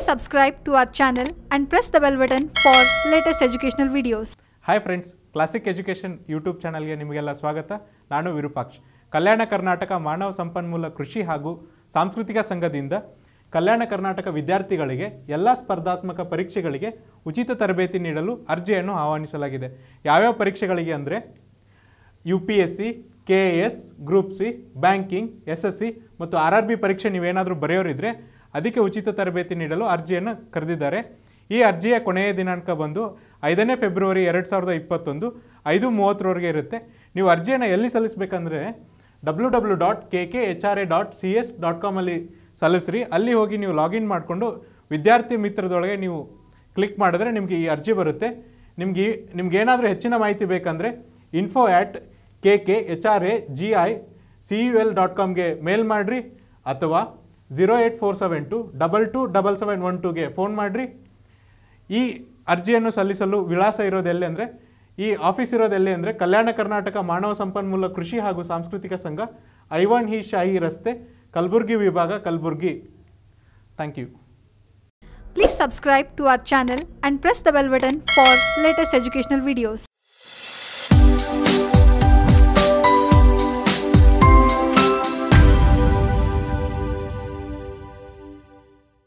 subscribe to our channel and press the bell button for latest educational videos. Hi friends classic education YouTube ಚಾನಲ್ಗೆ ನಿಮಗೆಲ್ಲ ಸ್ವಾಗತ ನಾನು ವಿರೂಪಾಕ್ಷ್ ಕಲ್ಯಾಣ ಕರ್ನಾಟಕ ಮಾನವ ಸಂಪನ್ಮೂಲ ಕೃಷಿ ಹಾಗೂ ಸಾಂಸ್ಕೃತಿಕ ಸಂಘದಿಂದ ಕಲ್ಯಾಣ ಕರ್ನಾಟಕ ವಿದ್ಯಾರ್ಥಿಗಳಿಗೆ ಎಲ್ಲ ಸ್ಪರ್ಧಾತ್ಮಕ ಪರೀಕ್ಷೆಗಳಿಗೆ ಉಚಿತ ತರಬೇತಿ ನೀಡಲು ಅರ್ಜಿಯನ್ನು ಆಹ್ವಾನಿಸಲಾಗಿದೆ ಯಾವ್ಯಾವ ಪರೀಕ್ಷೆಗಳಿಗೆ ಅಂದರೆ U P S C K A S group C banking S S C ಮತ್ತು ಆರ್ ಆರ್ ಬಿ ಪರೀಕ್ಷೆ ನೀವೇನಾದರೂ ಬರೆಯೋರಿದ್ರೆ ಅದಕ್ಕೆ ಉಚಿತ ತರಬೇತಿ ನೀಡಲು ಅರ್ಜಿಯನ್ನು ಕರೆದಿದ್ದಾರೆ ಈ ಅರ್ಜಿಯ ಕೊನೆಯ ದಿನಾಂಕ ಬಂದು ಐದನೇ ಫೆಬ್ರವರಿ ಎರಡು ಸಾವಿರದ ಇಪ್ಪತ್ತೊಂದು ಐದು ಮೂವತ್ತರವರೆಗೆ ಇರುತ್ತೆ ನೀವು ಅರ್ಜಿಯನ್ನು ಎಲ್ಲಿ ಸಲ್ಲಿಸಬೇಕಂದ್ರೆ W W dot K K H R A dot C S dot ಕಾಮಲ್ಲಿ ಸಲ್ಲಿಸ್ರಿ ಅಲ್ಲಿ ಹೋಗಿ ನೀವು ಲಾಗಿನ್ ಮಾಡಿಕೊಂಡು ವಿದ್ಯಾರ್ಥಿ ಮಿತ್ರದೊಳಗೆ ನೀವು ಕ್ಲಿಕ್ ಮಾಡಿದ್ರೆ ನಿಮಗೆ ಈ ಅರ್ಜಿ ಬರುತ್ತೆ ನಿಮ್ಗೆ ಈ- ನಿಮ್ಗೆ ಏನಾದರೂ ಹೆಚ್ಚಿನ ಮಾಹಿತಿ ಬೇಕಂದರೆ info at K K H R A G I C U L dot ಕಾಮ್ಗೆ ಮೇಲ್ ಮಾಡಿರಿ ಅಥವಾ zero eight four seven two double two double seven one ಟೂಗೆ ಫೋನ್ ಮಾಡಿರಿ ಈ ಅರ್ಜಿಯನ್ನು ಸಲ್ಲಿಸಲು ವಿಳಾಸ ಇರೋದು ಎಲ್ಲಿ ಅಂದರೆ ಈ ಆಫೀಸ್ ಇರೋದು ಎಲ್ಲಿ ಅಂದರೆ ಕಲ್ಯಾಣ ಕರ್ನಾಟಕ ಮಾನವ ಸಂಪನ್ಮೂಲ ಕೃಷಿ ಹಾಗೂ ಸಾಂಸ್ಕೃತಿಕ ಸಂಘ ಐವನ್ ಹಿ ಶಾಹಿ ರಸ್ತೆ ಕಲಬುರ್ಗಿ ವಿಭಾಗ Kalaburagi thank you Please subscribe to our channel and press the bell button for latest educational videos.